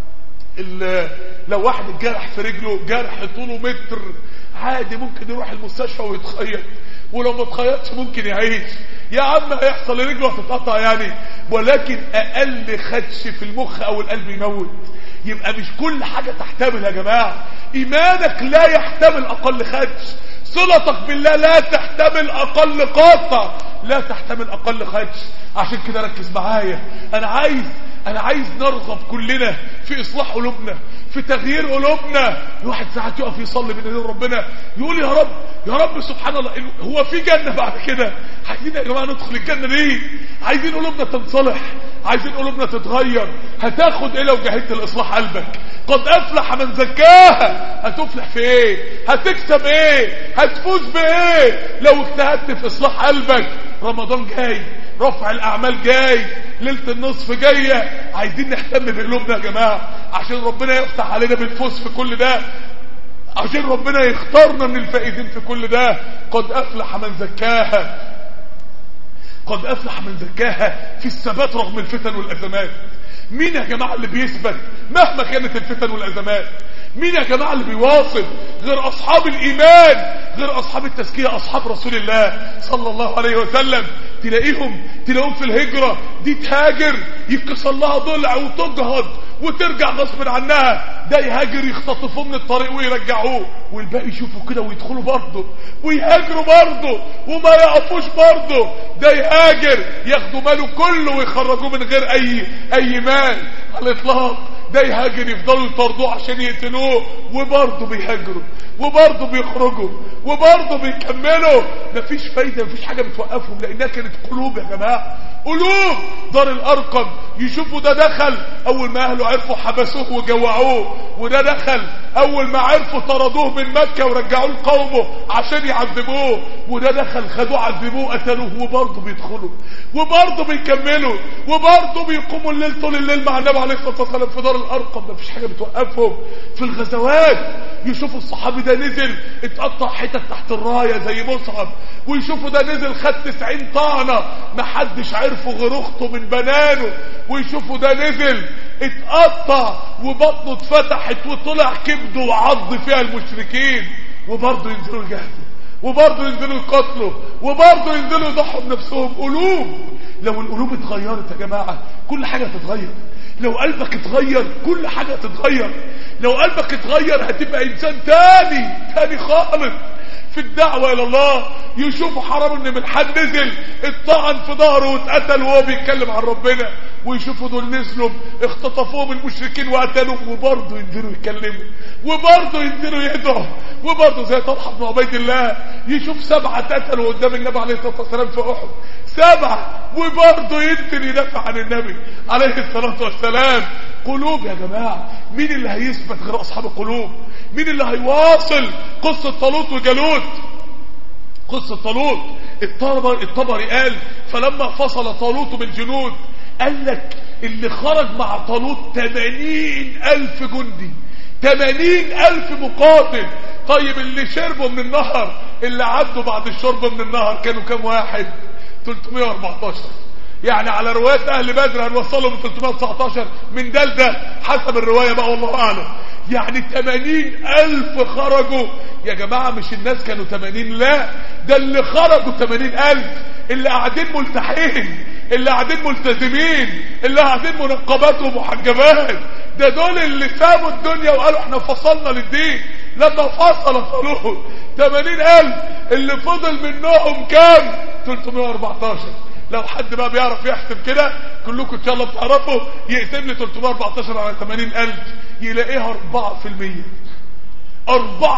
لو واحد اتجرح في رجله جرح طوله متر عادي ممكن يروح المستشفى ويتخيط ولو ما اتخيطش ممكن يعيش يا عم هيحصل رجله هتتقطع يعني ولكن اقل خدش في المخ او القلب يموت يبقى مش كل حاجة تحتمل يا جماعة ايمانك لا يحتمل اقل خدش صلتك بالله لا تحتمل اقل قاطع لا تحتمل اقل خدش عشان كده ركز معايا انا عايز انا عايز نرغب كلنا في اصلاح قلوبنا في تغيير قلوبنا الواحد ساعات يقف يصلي من ايدين ربنا يقول يا رب يا رب سبحان الله هو في جنة بعد كده عايزين يا جماعة ندخل الجنة ليه عايزين قلوبنا تنصلح عايزين قلوبنا تتغير هتاخد ايه لو جاهدت لاصلاح قلبك قد افلح من زكاها هتفلح في ايه هتكسب ايه هتفوز بايه لو اجتهدت في اصلاح قلبك رمضان جاي رفع الاعمال جاي ليله النصف جايه عايزين نهتم بقلوبنا يا جماعه عشان ربنا يفتح علينا بالفوز في كل ده عشان ربنا يختارنا من الفائزين في كل ده قد افلح من زكاها قد افلح من زكاها في الثبات رغم الفتن والازمات مين يا جماعه اللي بيثبت مهما كانت الفتن والازمات مين يا جماعة اللي بيواصل غير أصحاب الإيمان غير أصحاب التزكية أصحاب رسول الله صلى الله عليه وسلم تلاقيهم تلاقيهم في الهجرة دي تهاجر يتكسر لها ضلع وتجهض وترجع غصب عنها ده يهاجر يختطفوه من الطريق ويرجعوه والباقي يشوفوا كده ويدخلوا برضه ويهاجروا برضه وما يقفوش برضه ده يهاجر ياخدوا ماله كله ويخرجوه من غير اي اي مال على الاطلاق ده يهاجر يفضلوا يطردوه عشان يقتلوه وبرضه بيهاجروا وبرضه بيخرجوا وبرضه بيكملوا مفيش فايدة مفيش حاجة بتوقفهم لانها كانت قلوب يا جماعة قلوب دار الارقم يشوفوا ده دخل اول ما اهله عرفوا حبسوه وجوعوه وده دخل اول ما عرفوا طردوه من مكة ورجعوه لقومه عشان يعذبوه وده دخل خدوه عذبوه قتلوه وبرضه بيدخلوا وبرضه بيكملوا وبرضه بيقوموا الليل طول الليل مع النبي عليه الصلاة والسلام في دار الارقم مفيش حاجة بتوقفهم في الغزوات يشوفوا الصحابي ده نزل اتقطع حتت تحت الراية زي مصعب ويشوفوا ده نزل خد 90 طعنة محدش عرفه غير اخته من بنانه ويشوفوا ده نزل اتقطع وبطنه اتفتحت وطلع كبده وعض فيها المشركين وبرضه ينزلوا يجاهدوا وبرضه ينزلوا يقتلوا وبرضه ينزلوا يضحوا بنفسهم قلوب لو القلوب اتغيرت يا جماعة كل حاجة تتغير لو قلبك اتغير كل حاجة تتغير لو قلبك اتغير هتبقى انسان تاني تاني خالص في الدعوة الى الله يشوفوا حرام ان من حد نزل اتطعن في ظهره واتقتل وهو بيتكلم عن ربنا ويشوفوا دول نزلوا اختطفوهم المشركين وقتلوهم وبرضه ينزلوا يتكلموا وبرضه ينزلوا يدعوا وبرضه زي طلحه بن عبيد الله يشوف سبعه اتقتلوا قدام النبي عليه الصلاه والسلام في احد سبعه وبرضه ينزل يدافع عن النبي عليه الصلاه والسلام قلوب يا جماعه مين اللي هيثبت غير اصحاب القلوب مين اللي هيواصل قصه طالوت وجالوت قصة طالوت الطبري, الطبري قال فلما فصل طالوت بالجنود قال لك اللي خرج مع طالوت 80 ألف جندي 80 ألف مقاتل طيب اللي شربوا من النهر اللي عدوا بعد الشرب من النهر كانوا كام واحد 314 يعني على روايات أهل بدر هنوصلهم من 319 من ده لده حسب الرواية بقى والله أعلم يعني 80 ألف خرجوا يا جماعة مش الناس كانوا 80 لا ده اللي خرجوا 80 ألف اللي قاعدين ملتحين اللي قاعدين ملتزمين اللي قاعدين منقبات ومحجبات ده دول اللي سابوا الدنيا وقالوا احنا فصلنا للدين لما فصل صلوه 80 ألف اللي فضل منهم كام 314 لو حد بقى بيعرف يحسب كده كلكم ان شاء الله بتعرفوا يقسم لي 314 على 80000 يلاقيها 4% 4%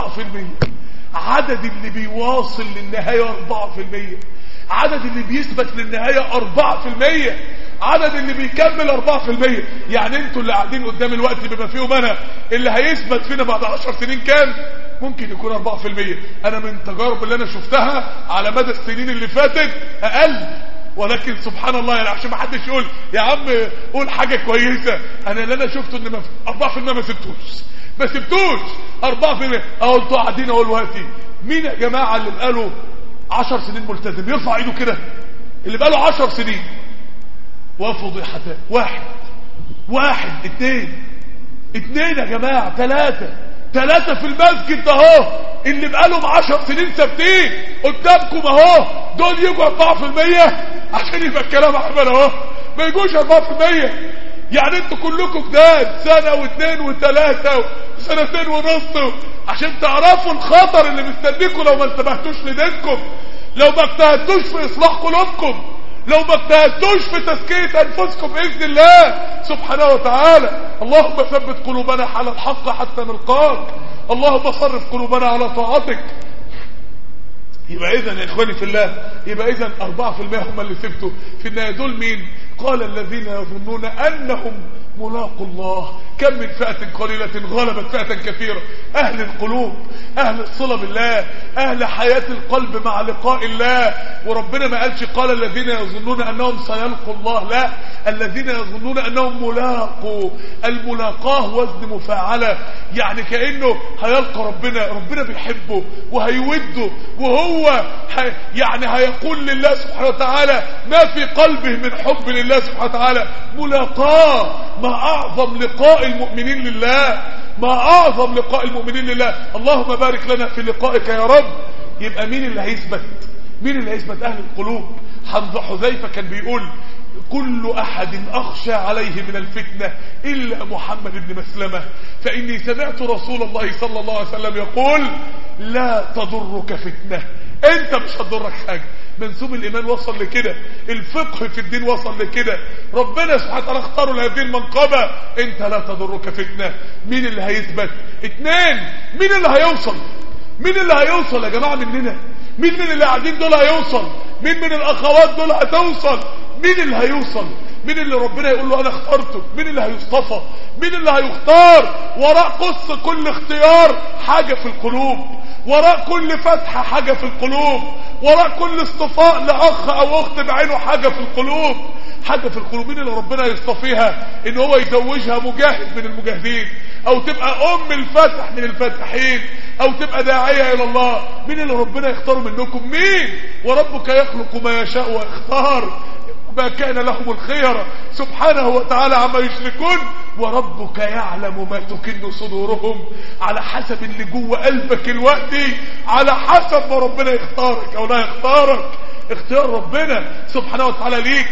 عدد اللي بيواصل للنهاية 4% عدد اللي بيثبت للنهاية 4% عدد اللي بيكمل 4% يعني انتوا اللي قاعدين قدام الوقت بما فيهم انا اللي هيثبت فينا بعد 10 سنين كام ممكن يكون 4% انا من التجارب اللي انا شفتها على مدى السنين اللي فاتت اقل ولكن سبحان الله يعني عشان ما حدش يقول يا عم قول حاجة كويسة انا اللي انا شفته ان 4% ما سبتوش ما سبتوش 4% اهو انتوا قاعدين اهو دلوقتي مين يا جماعة اللي بقاله 10 سنين ملتزم يرفع ايده كده اللي بقاله 10 سنين وفضيحتان واحد واحد اتنين اتنين يا جماعة ثلاثة ثلاثة في المسجد ده اهو اللي بقالهم عشر سنين ثابتين قدامكم اهو دول يجوا 4% عشان يبقى الكلام احمد اهو ما يجوش 4% يعني انتوا كلكم جداد سنة واثنين وثلاثة وسنتين ونص عشان تعرفوا الخطر اللي مستنيكم لو ما انتبهتوش لدينكم لو ما اجتهدتوش في اصلاح قلوبكم لو ما اجتهدتوش في تزكية انفسكم باذن الله سبحانه وتعالى اللهم ثبت قلوبنا على الحق حتى نلقاك اللهم صرف قلوبنا على طاعتك يبقى اذا يا اخواني في الله يبقى اذا 4% هم اللي سبتوا في النهايه دول مين قال الذين يظنون انهم ملاقوا الله كم من فئة قليلة غلبت فئة كثيرة أهل القلوب أهل الصلة بالله أهل حياة القلب مع لقاء الله وربنا ما قالش قال الذين يظنون أنهم سيلقوا الله لا الذين يظنون أنهم ملاقوا الملاقاه وزن مفاعلة يعني كأنه هيلقى ربنا ربنا بيحبه وهيوده وهو هي يعني هيقول لله سبحانه وتعالى ما في قلبه من حب لله سبحانه وتعالى ملاقاه ما اعظم لقاء المؤمنين لله ما اعظم لقاء المؤمنين لله اللهم بارك لنا في لقائك يا رب يبقى مين اللي هيثبت مين اللي هيثبت اهل القلوب حمزه حذيفه كان بيقول كل أحد أخشى عليه من الفتنة إلا محمد بن مسلمة فإني سمعت رسول الله صلى الله عليه وسلم يقول لا تضرك فتنة أنت مش هتضرك حاجة منسوب الإيمان وصل لكده الفقه في الدين وصل لكده ربنا سبحانه وتعالى اختاره لهذه المنقبة أنت لا تضرك فتنة مين اللي هيثبت اتنين مين اللي هيوصل مين اللي هيوصل يا جماعة مننا مين من اللي قاعدين دول هيوصل مين من الأخوات دول هتوصل مين اللي هيوصل مين اللي ربنا يقول له انا اخترته مين اللي هيصطفى مين اللي هيختار وراء قص كل اختيار حاجة في القلوب وراء كل فتحة حاجة في القلوب وراء كل اصطفاء لأخ أو أخت بعينه حاجة في القلوب حاجة في القلوب مين اللي ربنا يصطفيها ان هو يزوجها مجاهد من المجاهدين او تبقى ام الفتح من الفاتحين او تبقى داعية الى الله مين اللي ربنا يختار منكم مين وربك يخلق ما يشاء ويختار ما كان لهم الخير سبحانه وتعالى عما يشركون وربك يعلم ما تكن صدورهم على حسب اللي جوه قلبك الوقتي على حسب ما ربنا يختارك او لا يختارك اختيار ربنا سبحانه وتعالى ليك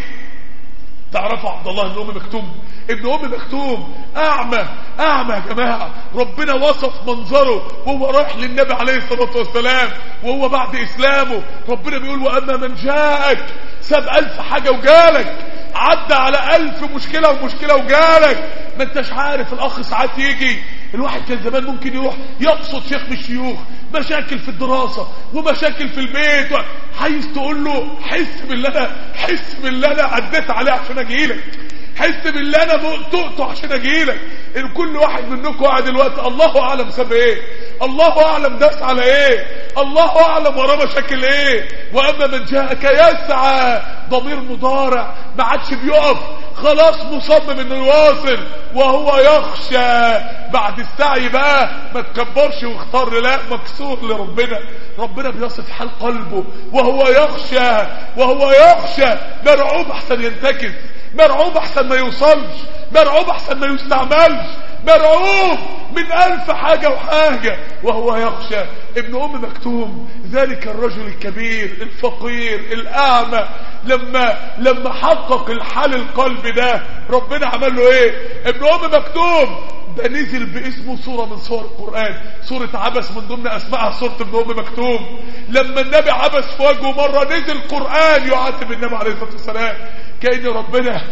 تعرفوا عبد الله ابن ام مكتوم ابن ام مكتوم اعمى اعمى يا جماعه ربنا وصف منظره وهو رايح للنبي عليه الصلاه والسلام وهو بعد اسلامه ربنا بيقول واما من جاءك ساب الف حاجه وجالك عدى على الف مشكله ومشكله وجالك ما انتش عارف الاخ ساعات يجي الواحد كان زمان ممكن يروح يقصد شيخ من الشيوخ مشاكل في الدراسة ومشاكل في البيت عايز تقول له حس باللي انا حس باللي انا عديت عليه عشان اجيلك حس باللي انا دقته عشان اجيلك ان كل واحد منكم قاعد دلوقتي الله اعلم ساب ايه الله اعلم داس على ايه الله اعلم وراه مشاكل ايه واما من جاءك يسعى ضمير مضارع ما عادش بيقف خلاص مصمم انه يواصل وهو يخشى بعد السعي بقى ما تكبرش واختار لا مكسور لربنا ربنا بيصف حال قلبه وهو يخشى وهو يخشى مرعوب احسن ينتكس مرعوب احسن ما يوصلش مرعوب احسن ما يستعملش مرعوب من ألف حاجة وحاجة وهو يخشى ابن أم مكتوم ذلك الرجل الكبير الفقير الأعمى لما لما حقق الحال القلب ده ربنا عمل له ايه ابن أم مكتوم ده نزل باسمه صورة من صور القرآن صورة عبس من ضمن أسمائها صورة ابن أم مكتوم لما النبي عبس في وجهه مرة نزل قرآن يعاتب النبي عليه الصلاة والسلام كأن ربنا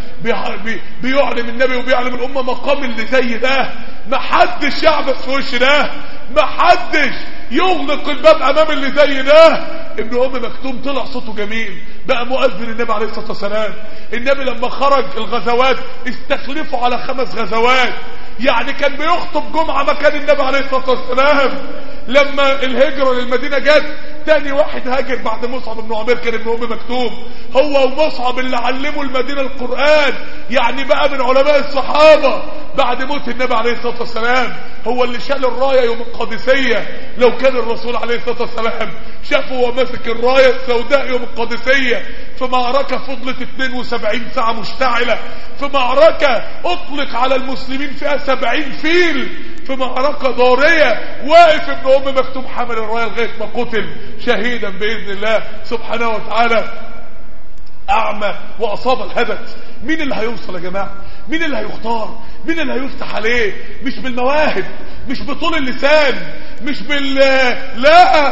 بيعلم النبي وبيعلم الأمة مقام اللي زي ده محدش يعبس في وش ده محدش يغلق الباب أمام اللي زي ده ابن أم مكتوم طلع صوته جميل بقى مؤذن النبي عليه الصلاة والسلام النبي لما خرج الغزوات استخلفوا على خمس غزوات يعني كان بيخطب جمعة مكان النبي عليه الصلاة والسلام لما الهجرة للمدينة جت تاني واحد هاجر بعد مصعب بن عمير كان ابن ام مكتوم هو ومصعب اللي علموا المدينة القرآن يعني بقى من علماء الصحابة بعد موت النبي عليه الصلاة والسلام هو اللي شال الراية يوم القادسية لو كان الرسول عليه الصلاة والسلام شافه وهو ماسك الراية السوداء يوم القادسية في معركة فضلت 72 ساعة مشتعلة في معركة اطلق على المسلمين فيها 70 فيل في معركة ضارية واقف ابن ام مكتوم حمل الراية لغاية ما قتل شهيدا بإذن الله سبحانه وتعالى أعمى وأصاب الهدف مين اللي هيوصل يا جماعة مين اللي هيختار مين اللي هيفتح عليه مش بالمواهب مش بطول اللسان مش بال لا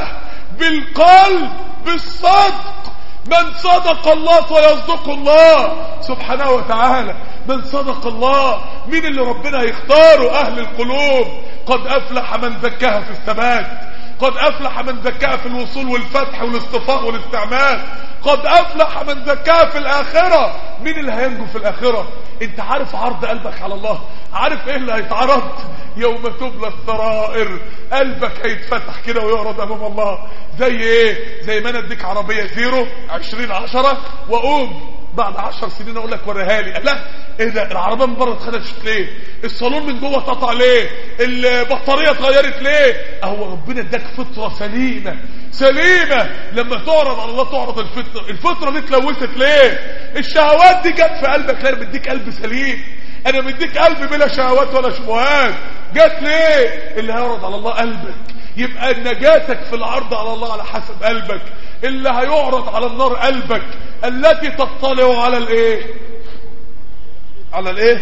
بالقلب بالصدق من صدق الله فيصدق الله سبحانه وتعالى من صدق الله مين اللي ربنا هيختاره أهل القلوب قد أفلح من زكاها في الثبات قد أفلح من زكاها في الوصول والفتح والاصطفاء والاستعمال قد أفلح من زكاها في الآخرة مين اللي هينجو في الآخرة انت عارف عرض قلبك على الله عارف ايه اللي هيتعرض يوم تبلى السرائر قلبك هيتفتح كده ويعرض امام الله زي ايه زي ما انا اديك عربية زيرو عشرين عشرة واقوم بعد عشر سنين اقول لك وريها لي لا ايه ده العربيه من بره اتخدشت ليه الصالون من جوه اتقطع ليه البطاريه اتغيرت ليه اهو ربنا اداك فطره سليمه سليمه لما تعرض على الله تعرض الفطره الفطره دي اتلوثت ليه الشهوات دي جت في قلبك لا بتديك قلب سليم انا مديك قلب بلا شهوات ولا شبهات جات ليه اللي هيعرض على الله قلبك يبقى نجاتك في العرض على الله على حسب قلبك اللي هيعرض على النار قلبك التي تطلع على الايه على الايه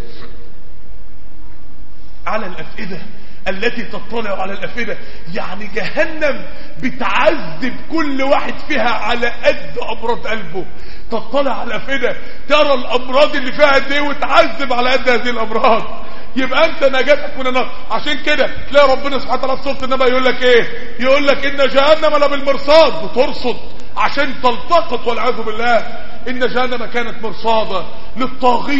على الافئده التي تطلع على الافئده يعني جهنم بتعذب كل واحد فيها على قد امراض قلبه تطلع على الافئده ترى الامراض اللي فيها قد ايه وتعذب على قد هذه الامراض يبقى انت نجاتك من النار عشان كده تلاقي ربنا سبحانه وتعالى في سوره النبي يقول لك ايه يقول لك ان جهنم لبالمرصاد بترصد عشان تلتقط والعياذ بالله ان جهنم كانت مرصاده للطاغين